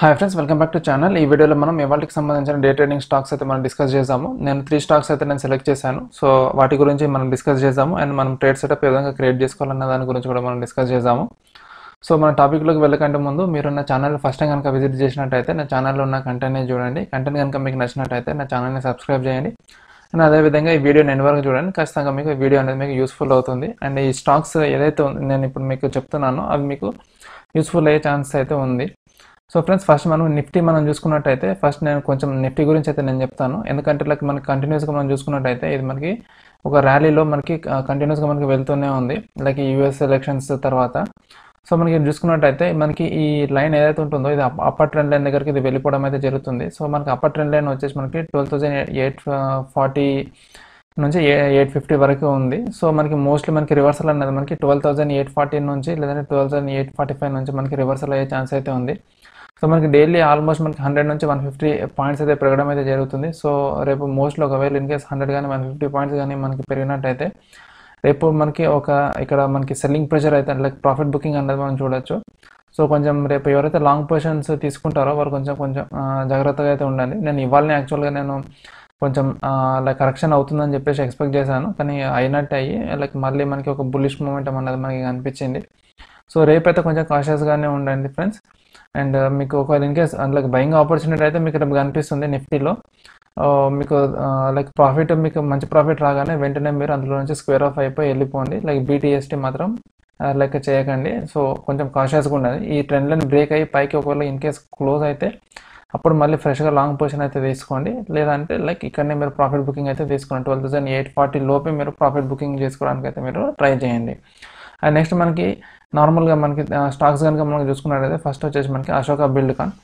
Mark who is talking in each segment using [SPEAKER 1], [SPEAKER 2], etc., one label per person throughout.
[SPEAKER 1] hi friends welcome back to channel ఈ వీడియోలో మనం ఇవాళకి సంబంధించిన డే ట్రేడింగ్ స్టాక్స్ అయితే మనం డిస్కస్ చేసాము నేను త్రీ స్టాక్స్ అయితే నేను సెలెక్ట్ చేశాను సో వాటి గురించి మనం డిస్కస్ చేసాము అండ్ మనం ట్రేడ్ సెటప్ ఏ విధంగా క్రియేట్ చేసుకోవాలన్న దాని గురించి కూడా మనం డిస్కస్ చేసాము సో మన టాపిక్లోకి వెళ్ళకంటే ముందు మీరు నా ఛానల్ ఫస్ట్ టైం కనుక విజిట్ చేసినట్టయితే నా ఛానల్లో ఉన్న కంటెంట్ని చూడండి కంటెంట్ కనుక మీకు నచ్చినట్టయితే నా ఛానల్ని సబ్స్క్రైబ్ చేయండి అండ్ అదేవిధంగా ఈ వీడియోని ఎన్ని వరకు చూడండి ఖచ్చితంగా మీకు ఈ వీడియో అనేది మీకు యూస్ఫుల్ అవుతుంది అండ్ ఈ స్టాక్స్ ఏదైతే ఉంది- నేను ఇప్పుడు మీకు చెప్తున్నానో అవి మీకు యూస్ఫుల్ అయ్యే ఛాన్స్ అయితే ఉంది సో ఫ్రెండ్స్ ఫస్ట్ మనం నిఫ్టీ మనం చూసుకున్నట్టయితే ఫస్ట్ నేను కొంచెం నిఫ్టీ గురించి అయితే నేను చెప్తాను ఎందుకంటే లైక్ మనకి కంటిన్యూస్గా మనం చూసుకున్నట్టయితే ఇది మనకి ఒక ర్యాలీలో మనకి కంటిన్యూస్గా మనకి వెళ్తూనే ఉంది లైక్ ఈ యూఎస్ ఎలక్షన్స్ తర్వాత సో మనకి ఇది చూసుకున్నట్టయితే మనకి ఈ లైన్ ఏదైతే ఉంటుందో ఇది అప్పర్ ట్రెండ్ లైన్ దగ్గరికి ఇది వెళ్ళిపోవడం అయితే జరుగుతుంది సో మనకి అప్పర్ ట్రెండ్ లైన్ వచ్చేసి మనకి ట్వెల్వ్ థౌసండ్ ఎయిట్ ఫార్టీ నుంచి ఎయిట్ ఫిఫ్టీ వరకు ఉంది సో మనకి మోస్ట్లీ మనకి రివర్సల్ అనేది మనకి ట్వెల్వ్ థౌసండ్ ఎయిట్ ఫార్టీ నుంచి లేదంటే twelve thousand eight forty five నుంచి మనకి రివర్సల్ అయ్యే ఛాన్స్ అయితే ఉంది సో మనకి డైలీ ఆల్మోస్ట్ మనకి హండ్రెడ్ నుంచి వన్ ఫిఫ్టీ పాయింట్స్ అయితే పెరగడం అయితే జరుగుతుంది సో రేపు మోస్ట్లీ ఒకవేళ ఇన్ కేస్ హండ్రెడ్ కానీ వన్ ఫిఫ్టీ పాయింట్స్ కానీ మనకి పెరిగినట్టయితే రేపు మనకి ఒక ఇక్కడ మనకి సెల్లింగ్ ప్రెషర్ అయితే లైక్ ప్రాఫిట్ బుకింగ్ అనేది మనం చూడొచ్చు సో కొంచెం రేపు ఎవరైతే లాంగ్ పొజిషన్స్ తీసుకుంటారో వారు కొంచెం కొంచెం ఆ, జాగ్రత్తగా అయితే ఉండాలి నేను ఇవాళనే యాక్చువల్గా నేను కొంచెం లైక్ కరెక్షన్ అవుతుందని చెప్పేసి ఎక్స్పెక్ట్ చేశాను కానీ అయినట్టు అయ్యి లైక్ మళ్ళీ మనకి ఒక బుల్లిష్ మూమెంట్ అనేది మనకి కనిపించింది సో రేపైతే కొంచెం కాషియస్గానే ఉండండి ఫ్రెండ్స్ అండ్ మీకు ఒక in case like buying opportunity అయితే మీకు రేపు కనిపిస్తుంది నిఫ్టీలో ఆ, మీకు లైక్ ప్రాఫిట్ మీకు మంచి ప్రాఫిట్ రాగానే వెంటనే మీరు అందులో నుంచి స్క్వేర్ ఆఫ్ అయిపోయి వెళ్ళిపోండి లైక్ బీటీఎస్టీ మాత్రం లెక్క చేయకండి సో కొంచెం కాషియస్గా ఉండాలి ఈ ట్రెండ్ లైన్ బ్రేక్ అయ్యి పైకి ఒకవేళ ఇన్ కేస్ క్లోజ్ అయితే అప్పుడు మళ్ళీ ఫ్రెష్గా లాంగ్ పొజిషన్ అయితే తీసుకోండి లేదంటే లైక్ ఇక్కడనే మీరు ప్రాఫిట్ బుకింగ్ అయితే తీసుకోండి ట్వెల్వ్ థౌసండ్ ఎయిట్ ఫార్టీ లోపే మీరు ప్రాఫిట్ బుకింగ్ చేసుకోవడానికి అయితే మీరు ట్రై చేయండి అండ్ నెక్స్ట్ మనకి నార్మల్గా మనకి స్టాక్స్ కనుక మనం చూసుకున్నట్టయితే ఫస్ట్ వచ్చేసి మనకి అశోక బిల్డ్కాన్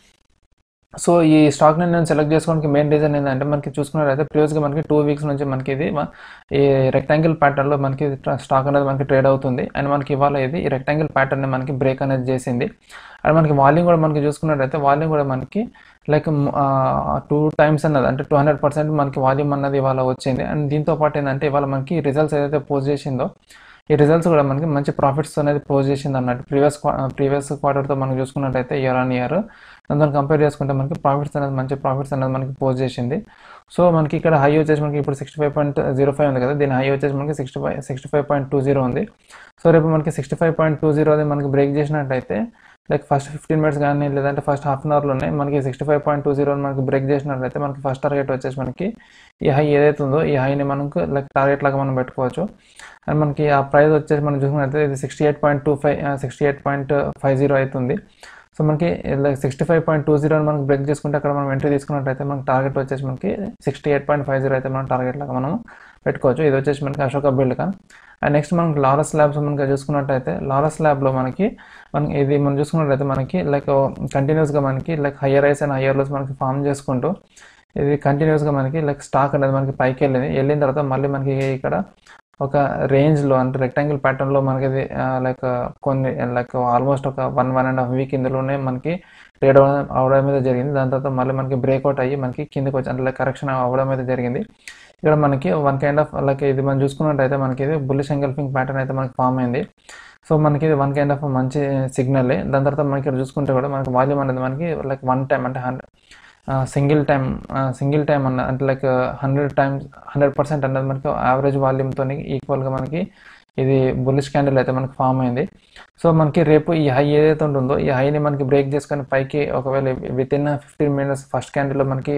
[SPEAKER 1] సో ఈ స్టాక్ని నేను సెలెక్ట్ చేసుకోవడానికి మెయిన్ రీజన్ ఏంటంటే మనకి చూసుకున్నట్టయితే ప్రీవియస్గా మనకి టూ వీక్స్ నుంచి మనకి ఇది మ- ఈ రెక్టాంగిల్ ప్యాటర్న్లో మనకి స్టాక్ అనేది మనకి ట్రేడ్ అవుతుంది అండ్ మనకి ఇవాళ ఇది ఈ రెక్టాంగిల్ ప్యాటర్న్ మనకి బ్రేక్ అనేది చేసింది అండ్ మనకి వాల్యూమ్ కూడా మనకి చూసుకున్నట్టయితే వాల్యూమ్ కూడా మనకి లైక్ టూ టైమ్స్ అన్నది అంటే టూ హండ్రెడ్ పర్సెంట్ మనకి వాల్యూమ్ అన్నది ఇవాళ వచ్చింది అండ్ దీంతో పాటు ఏంటంటే ఇవాళ మనకి రిజల్ట్స్ ఏదైతే పోస్ట్ చేసిందో ఈ రిజల్ట్స్ కూడా మనకి మంచి ప్రాఫిట్స్ అనేది పోస్ట్ చేసింది అన్నట్టు ప్రీవియస్ ప్రీవియస్ క్వార్టర్తో మనం చూసుకున్నట్టయితే ఇయర్ ఆన్ ఇయర్ దాంతో కంపేర్ చేసుకుంటే మనకి ప్రాఫిట్స్ అనేది మంచి ప్రాఫిట్స్ అనేది మనకి పోస్ట్ చేసింది సో మనకి ఇక్కడ హై వచ్చేసి మనకి ఇప్పుడు sixty five point zero five ఉంది కదా దీని హై వచ్చేసి మనకి sixty five sixty five point two zero ఉంది సో రేపు మనకి sixty five point two zero అది మనకి బ్రేక్ చేసినట్టయితే లైక్ ఫస్ట్ ఫిఫ్టీన్ మినిట్స్ కానీ లేదంటే ఫస్ట్ హాఫ్ అన్ అవర్లోనే మనకి sixty five point two zero మనకి బ్రేక్ చేసినట్లయితే మనకి ఫస్ట్ టార్గెట్ వచ్చేసి మనకి ఈ హై ఏదైతే ఉందో ఈ హైని మనకు లైక్ టార్గెట్ లాగా మనం పెట్టుకోవచ్చు అండ్ మనకి ఆ ప్రైస్ వచ్చేసి మనం చూసుకున్నట్లయితే ఇది sixty eight point two five sixty eight point five zero అవుతుంది సో మనకి like sixty five point two zero మనకి బ్రేక్ చేసుకుంటే అక్కడ మనం ఎంట్రీ తీసుకున్నట్టయితే మనకి టార్గెట్ వచ్చేసి మనకి sixty eight point five zero అయితే మనం టార్గెట్ లాగా మనం పెట్టుకోవచ్చు ఇది వచ్చేసి మనకి Ashoka Buildcon and next మనకి లారస్ ల్యాబ్స్ మనకి చూసుకున్నట్టయితే లారస్ ల్యాబ్లో మనకి మనకి ఇది మనం చూసుకున్నట్టయితే మనకి లైక్ కంటిన్యూస్గా మనకి like higher highs and higher lows మనకి ఫామ్ చేసుకుంటూ ఇది కంటిన్యూస్గా మనకి లైక్ స్టాక్ అనేది మనకి పైకి వెళ్ళింది వెళ్ళిన తర్వాత మళ్ళీ మనకి ఇక్కడ ఒక రేంజ్లో అంటే రెక్టాంగిల్ ప్యాటర్న్లో మనకి ఇది లైక్ కొన్ని లైక్ ఆల్మోస్ట్ ఒక one one and half week ఇందులోనే మనకి ట్రేడ్ అవడం మీద జరిగింది దాని తర్వాత మళ్ళీ మనకి బ్రేక్అవుట్ అయ్యి మనకి కిందకి వచ్చి అంటే లైక్ కరెక్షన్ అవ్వడం అయితే జరిగింది ఇక్కడ మనకి వన్ కైండ్ ఆఫ్ లైక్ ఇది మనం చూసుకున్నట్టయితే మనకి ఇది బుల్లిష్ ఎంగల్ఫింగ్ ప్యాటర్న్ అయితే మనకి ఫామ్ అయింది సో మనకి ఇది వన్ కైండ్ ఆఫ్ మంచి సిగ్నల్ దాని తర్వాత మనకి ఇక్కడ చూసుకుంటే కూడా మనకి వాల్యూమ్ అనేది మనకి లైక్ వన్ టైం అంటే hundred single time single time అన్న అంటే like hundred times hundred percent అన్నది మనకి యావరేజ్ వాల్యూమ్తో ఈక్వల్గా మనకి ఇది బుల్లిష్ క్యాండిల్ అయితే మనకి ఫామ్ అయింది సో మనకి రేపు ఈ హై ఏదైతే ఉంటుందో ఈ హైని మనకి బ్రేక్ చేసుకొని పైకి ఒకవేళ within fifteen minutes first క్యాండిల్లో మనకి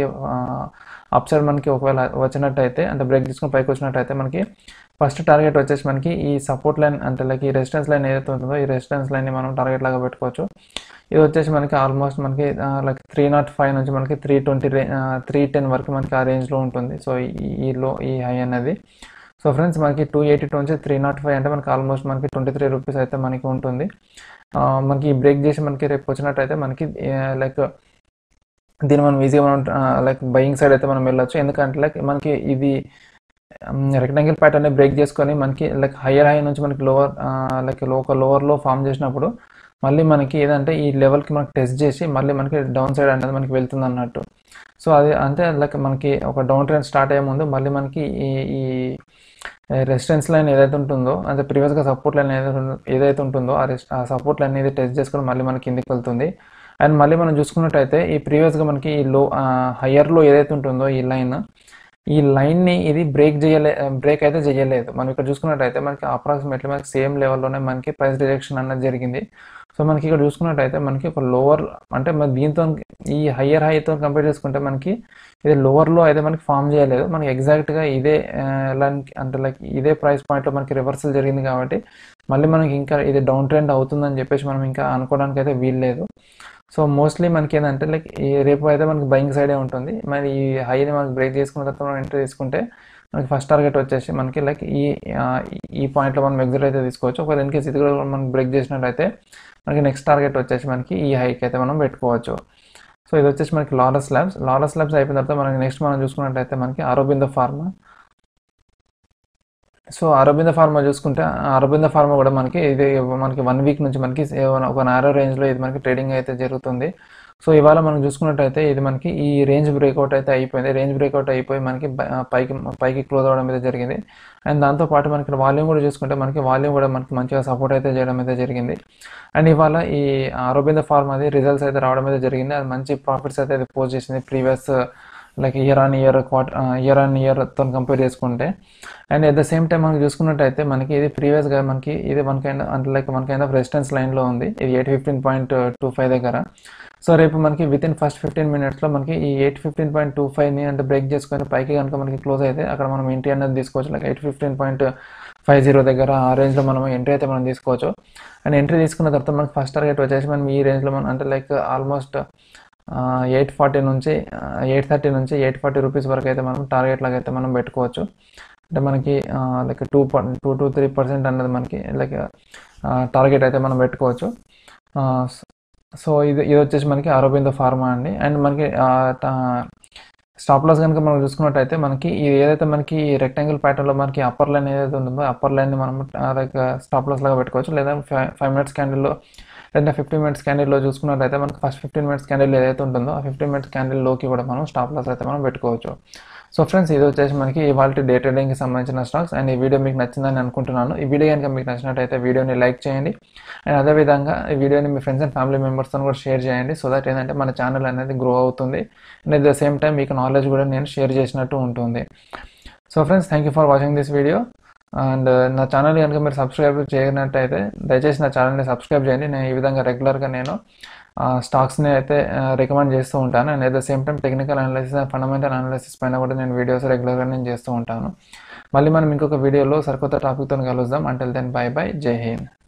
[SPEAKER 1] అప్ సైడ్ మనకి ఒకవేళ వచ్చినట్టయితే అంటే బ్రేక్ తీసుకొని పైకి వచ్చినట్టయితే మనకి ఫస్ట్ టార్గెట్ వచ్చేసి మనకి ఈ సపోర్ట్ లైన్ అంటే లైక్ ఈ రెసిస్టెన్స్ లైన్ ఏదైతే ఉంటుందో ఈ రెసిస్టెన్స్ లైన్ని మనం టార్గెట్ లాగా పెట్టుకోవచ్చు ఇది వచ్చేసి మనకి ఆల్మోస్ట్ మనకి లైక్ త్రీ నాట్ ఫైవ్ నుంచి మనకి త్రీ ట్వంటీ రే త్రీ టెన్ వరకు మనకి ఆ రేంజ్లో ఉంటుంది సో ఈ- ఈ లో ఈ హై అనేది సో ఫ్రెండ్స్ మనకి టూ ఎయిటీ టూ నుంచి త్రీ నాట్ ఫైవ్ అంటే మనకి ఆల్మోస్ట్ మనకి ట్వంటీ త్రీ రూపీస్ అయితే మనకి ఉంటుంది ఆ, మనకి ఈ బ్రేక్ చేసి మనకి రేపు వచ్చినట్టయితే మనకి లైక్ దీన్ని మనం ఈజీగా మనం లైక్ బయింగ్ సైడ్ అయితే మనం వెళ్ళొచ్చు ఎందుకంటే లైక్ మనకి ఇది రెక్టాంగిల్ ప్యాటర్న్ బ్రేక్ చేసుకొని మనకి లైక్ హయ్యర్ హై నుంచి మనకి లోవర్ లైక్ ఒక లోవర్లో ఫామ్ చేసినప్పుడు మళ్ళీ మనకి ఏదంటే ఈ లెవెల్కి మనకి టెస్ట్ చేసి మళ్ళీ మనకి డౌన్ సైడ్ అనేది మనకి వెళ్తుంది అన్నట్టు సో అది అంటే లైక్ మనకి ఒక డౌన్ ట్రెండ్ స్టార్ట్ అయ్యే ముందు మళ్ళీ మనకి ఈ ఈ రెసిస్టెన్స్ లైన్ ఏదైతే ఉంటుందో అంటే ప్రీవియస్గా సపోర్ట్ లైన్ ఏదైతే ఉంటుందో ఏదైతే ఉంటుందో ఆ రెస్ ఆ సపోర్ట్ లైన్ అనేది టెస్ట్ చేసుకొని మళ్ళీ మనకి కిందికి వెళ్తుంది అండ్ మళ్ళీ మనం చూసుకున్నట్టయితే ఈ ప్రీవియస్గా మనకి ఈ లో హయ్యర్లో ఏదైతే ఉంటుందో ఈ లైన్ ఈ లైన్ని ఇది బ్రేక్ చేయలే బ్రేక్ అయితే చేయలేదు మనం ఇక్కడ చూసుకున్నట్టయితే మనకి అప్రాక్సిమేట్లీ మనకి సేమ్ లెవెల్లోనే మనకి ప్రైస్ రిజెక్షన్ అన్నది జరిగింది సో మనకి ఇక్కడ చూసుకున్నట్టయితే మనకి ఒక లోవర్ అంటే మన దీంతో ఈ హయ్యర్ హైతో కంపేర్ చేసుకుంటే మనకి ఇది లోవర్లో అయితే మనకి ఫామ్ చేయలేదు మనకి ఎగ్జాక్ట్గా ఇదే ఆ, ఎలా అంటే లైక్ ఇదే ప్రైస్ పాయింట్లో మనకి రివర్సల్ జరిగింది కాబట్టి మళ్ళీ మనకి ఇంకా ఇది డౌన్ ట్రెండ్ అవుతుందని చెప్పేసి మనం ఇంకా అనుకోవడానికి అయితే వీల్లేదు సో మోస్ట్లీ మనకి ఏంటంటే లైక్ ఈ రేపు అయితే మనకి బయింగ్ సైడే ఉంటుంది మరి ఈ హైని మనకి బ్రేక్ చేసుకున్న తర్వాత మనం ఎంట్రీ తీసుకుంటే మనకి ఫస్ట్ టార్గెట్ వచ్చేసి మనకి లైక్ ఈ ఆ, ఈ పాయింట్లో మనం ఎగ్జిట్ అయితే తీసుకోవచ్చు ఒకవేళ ఇన్ కేసు ఇది కూడా మనం బ్రేక్ చేసినట్టయితే మనకి నెక్స్ట్ టార్గెట్ వచ్చేసి మనకి ఈ హైక్ అయితే మనం పెట్టుకోవచ్చు సో ఇది వచ్చేసి మనకి లారస్ ల్యాబ్స్ లారస్ ల్యాబ్స్ అయిపోయిన తర్వాత మనకి నెక్స్ట్ మనం చూసుకున్నట్టయితే మనకి అరబింద ఫార్మా సో అరబింద ఫార్మా చూసుకుంటే అరబింద ఫార్మా కూడా మనకి ఇది మనకి వన్ వీక్ నుంచి మనకి ఒక నారో రేంజ్లో ఇది మనకి ట్రేడింగ్ అయితే జరుగుతుంది సో ఇవాళ మనం చూసుకున్నట్టయితే ఇది మనకి ఈ రేంజ్ బ్రేక్అవుట్ అయితే అయిపోయింది రేంజ్ బ్రేక్అవుట్ అయిపోయి మనకి బ- పైకి పైకి క్లోజ్ అవ్వడం అయితే జరిగింది అండ్ దాంతోపాటు మనకి వాల్యూమ్ కూడా చూసుకుంటే మనకి వాల్యూమ్ కూడా మనకి మంచిగా సపోర్ట్ అయితే చేయడం అయితే జరిగింది అండ్ ఇవాళ ఈ అరబింద ఫార్మ్ అది రిజల్ట్స్ అయితే రావడం అయితే జరిగింది అది మంచి ప్రాఫిట్స్ అయితే అది పోస్ట్ చేసింది previous like year on year quarter year on ఇయర్తో కంపేర్ చేసుకుంటే and at the same time మనం చూసుకున్నట్టయితే మనకి ఇది ప్రీవియస్గా మనకి ఇది వన్ కైండ్ అంటే like one kind of resistance లైన్లో ఉంది ఇది eight fifteen point two five దగ్గర సో రేపు మనకి విత్ ఇన్ ఫస్ట్ ఫిఫ్టీన్ మినిట్స్లో మనకి ఈ ఎయిట్ ఫిఫ్టీన్ పాయింట్ టూ ఫైవ్ని అంటే బ్రేక్ చేసుకొని పైకి కనుక మనకి క్లోజ్ అయితే అక్కడ మనం ఎంట్రీ అనేది తీసుకోవచ్చు like eight fifteen point five zero దగ్గర ఆ రేంజ్లో మనం ఎంట్రీ అయితే మనం తీసుకోవచ్చు అండ్ ఎంట్రీ తీసుకున్న తర్వాత మనకి ఫస్ట్ టార్గెట్ వచ్చేసి మనం ఈ రేంజ్లో మనం అంటే లైక్ ఆల్మోస్ట్ ఎయిట్ ఫార్టీ నుంచి ఎయిట్ థర్టీ నుంచి ఎయిట్ ఫార్టీ రూపీస్ వరకు అయితే మనం టార్గెట్ లాగా అయితే మనం పెట్టుకోవచ్చు అంటే మనకి like two two to three percent అన్నది మనకి లైక్ టార్గెట్ అయితే మనం పెట్టుకోవచ్చు సో ఇది ఇది వచ్చేసి మనకి అరబిందో ఫార్మా అండి అండ్ మనకి స్టాప్ లాస్ కనుక మనం చూసుకున్నట్టయితే మనకి ఇది ఏదైతే మనకి రెక్టాంగిల్ ప్యాటర్న్లో మనకి అప్పర్ లైన్ ఏదైతే ఉంటుందో అప్పర్ లైన్ని మనం లైక్ స్టాప్ లాస్ లాగా పెట్టుకోవచ్చు లేదా ఫైవ్ ఫైవ్ మినిట్స్ క్యాండిల్లో లేదా ఫిఫ్టీన్ మినిట్స్ క్యాండిల్లో చూసుకున్నట్టయితే మనకి ఫస్ట్ ఫిఫ్టీన్ మినిట్స్ క్యాండిల్ ఏదైతే ఉంటుందో ఆ ఫిఫ్టీన్ మినిట్స్ క్యాండిల్లోకి కూడా మనం స్టాప్ లాస్ అయితే మనం పెట్టుకోవచ్చు సో ఫ్రెండ్స్ ఇది వచ్చేసి మనకి ఇవాళ డే ట్రేడింగ్కి సంబంధించిన స్టాక్స్ అండ్ ఈ వీడియో మీకు నచ్చిందని అనుకుంటున్నాను ఈ వీడియో కనుక మీకు నచ్చినట్టయితే వీడియోని లైక్ చేయండి అండ్ అదేవిధంగా ఈ వీడియోని మీ ఫ్రెండ్స్ అండ్ ఫ్యామిలీ మెంబర్స్తో కూడా షేర్ చేయండి సో దట్ ఏంటంటే మన ఛానల్ అనేది గ్రో అవుతుంది and at the same time మీకు నాలెడ్జ్ కూడా నేను షేర్ చేసినట్టు ఉంటుంది so friends thank you for watching this video and నా ఛానల్ కనుక మీరు సబ్స్క్రైబ్ చేయనట్టయితే దయచేసి నా ఛానల్ని సబ్స్క్రైబ్ చేయండి నేను ఈ విధంగా రెగ్యులర్గా నేను స్టాక్స్ని అయితే రికమెండ్ చేస్తూ ఉంటాను and at the same time technical analysis and fundamental analysis పైన కూడా నేను వీడియోస్ రెగ్యులర్గా నేను చేస్తూ ఉంటాను మళ్ళీ మనం ఇంకొక వీడియోలో సరికొత్త టాపిక్తో కలుద్దాం అంటిల్ దెన్ బై బై జై హింద్